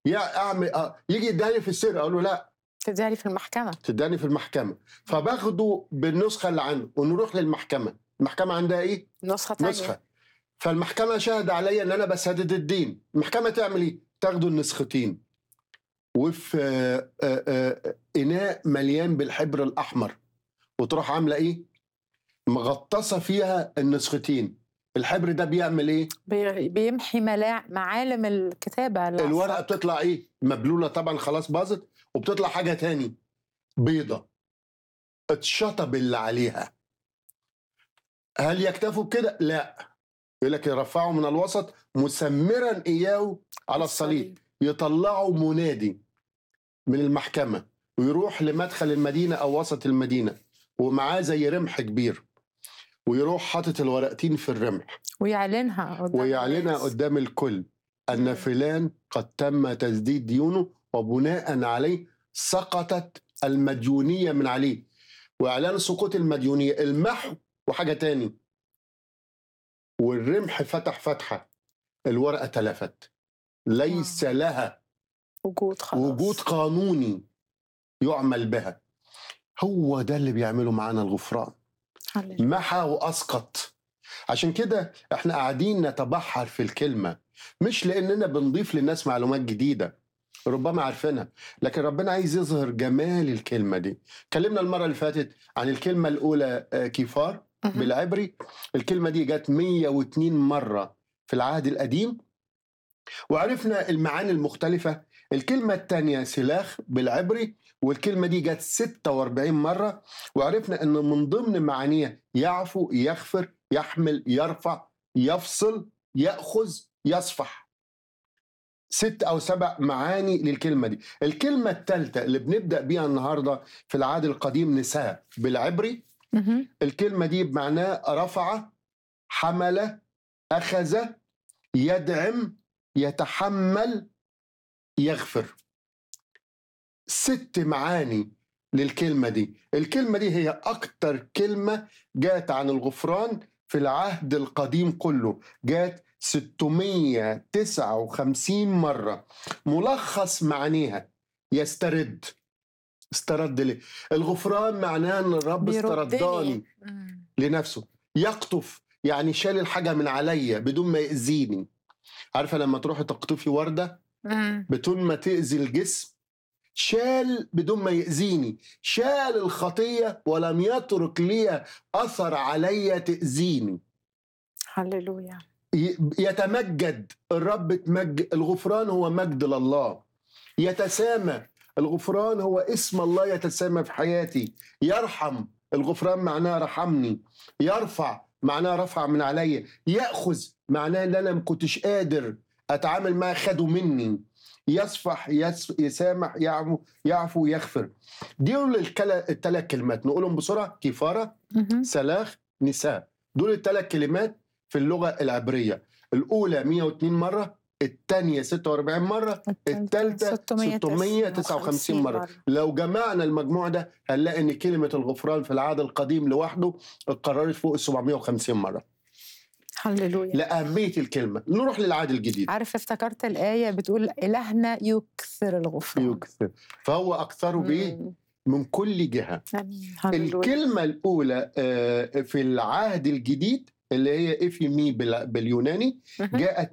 يا اعمل آه، يجي يداني في السر اقول له لا تديها لي في المحكمة تداني في المحكمه فباخده بالنسخه اللي عنده ونروح للمحكمه المحكمه عندها ايه نسخة تانية نسخه فالمحكمه شهد عليا ان انا بسدد الدين المحكمه تعمل ايه تاخدوا النسختين وفي آه، آه، آه، اناء مليان بالحبر الاحمر وتروح عامله ايه مغطسه فيها النسختين الحبر ده بيعمل ايه بي- بيمحي ملاع معالم الكتابة اللي على الورقه السطر. بتطلع ايه مبلوله طبعا خلاص باظت وبتطلع حاجه تاني بيضه اتشطب اللي عليها هل يكتفوا بكده لا يقول لك يرفعوا من الوسط مسمرا اياه على الصليب يطلعوا منادي من المحكمه ويروح لمدخل المدينه او وسط المدينه ومعاه زي رمح كبير ويروح حاطط الورقتين في الرمح ويعلنها قدام ويعلنها الناس. قدام الكل أن مم. فلان قد تم تسديد ديونه وبناء عليه سقطت المديونية من عليه وإعلان سقوط المديونية المحو وحاجة تاني والرمح فتح فتحة الورقة تلفت ليس لها وجود خلاص وجود قانوني يعمل بها هو ده اللي بيعمله معانا الغفران هللويا. محى واسقط عشان كده احنا قاعدين نتبحر في الكلمه مش لاننا بنضيف للناس معلومات جديده ربما عارفينها لكن ربنا عايز يظهر جمال الكلمه دي كلمنا المره اللي فاتت عن الكلمه الاولى آه، كيفار مهم. بالعبري الكلمه دي جت 102 مره في العهد القديم وعرفنا المعاني المختلفة الكلمة الثانية سلاخ بالعبري والكلمة دي جت 46 مرة وعرفنا أن من ضمن معانيها يعفو يغفر يحمل يرفع يفصل يأخذ يصفح ست أو سبع معاني للكلمة دي الكلمة الثالثة اللي بنبدأ بيها النهاردة في العهد القديم نساء بالعبري مهم. الكلمة دي بمعناه رفع حمل أخذ يدعم يتحمل يغفر ست معاني للكلمة دي الكلمة دي هي أكتر كلمة جات عن الغفران في العهد القديم كله جات 659 مرة ملخص معانيها يسترد استرد ليه الغفران معناه ان الرب بيردني. استرداني مم. لنفسه يقطف يعني شال الحاجة من عليا بدون ما يأذيني عارفة لما تروحي تقطفي وردة مم. بدون ما تأذي الجسم شال بدون ما يأذيني شال الخطية ولم يترك لي أثر عليا تأذيني هللويا ي- يتمجد الرب تمجد الغفران هو مجد لله يتسامى الغفران هو اسم الله يتسامى في حياتي يرحم الغفران معناه رحمني يرفع معناه رفع من عليا ياخذ معناه ان انا ما كنتش قادر اتعامل معاه خده مني يصفح يس يسامح يعفو يعفو يغفر دول الثلاث كلمات نقولهم بسرعه كفاره مهم. سلاخ نساء دول الثلاث كلمات في اللغة العبرية الأولى 102 مرة الثانية 46 مرة الثالثة 659 مرة لو جمعنا المجموع ده هنلاقي ان كلمة الغفران في العهد القديم لوحده اتكررت فوق ال 750 مرة هللويا لأهمية الكلمة نروح للعهد الجديد عارف افتكرت الآية بتقول إلهنا يكثر الغفران يكثر فهو أكثر بإيه؟ مم. من كل جهة آمين. هللويا. الكلمة الأولى آه، في العهد الجديد اللي هي إفيمي بال- باليوناني مهم. جاءت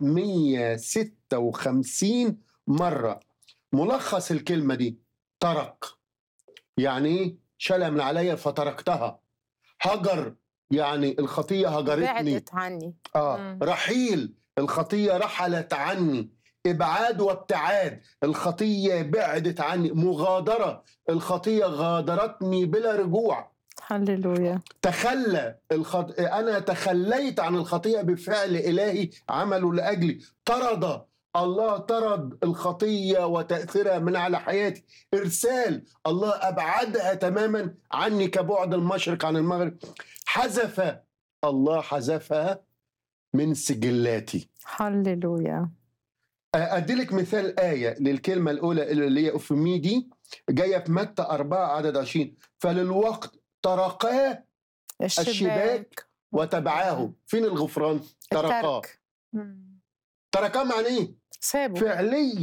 156 مرة ملخص الكلمة دي ترك يعني ايه شالها من عليا فتركتها هجر يعني الخطية هجرتني بعدت عني آه مم. رحيل الخطية رحلت عني إبعاد وابتعاد الخطية بعدت عني مغادرة الخطية غادرتني بلا رجوع هللويا تخلى الخط... انا تخليت عن الخطيئه بفعل الهي عمله لاجلي طرد الله طرد الخطيه وتاثيرها من على حياتي ارسال الله ابعدها تماما عني كبعد المشرق عن المغرب حذف الله حذفها من سجلاتي هللويا أديلك مثال آية للكلمة الأولى اللي هي أفمي دي جاية في متى 4 عدد 20 فللوقت تركاه الشباك وتبعاه فين الغفران؟ تركاه الترك مم. تركاه معناه ايه؟ سابوا فعليا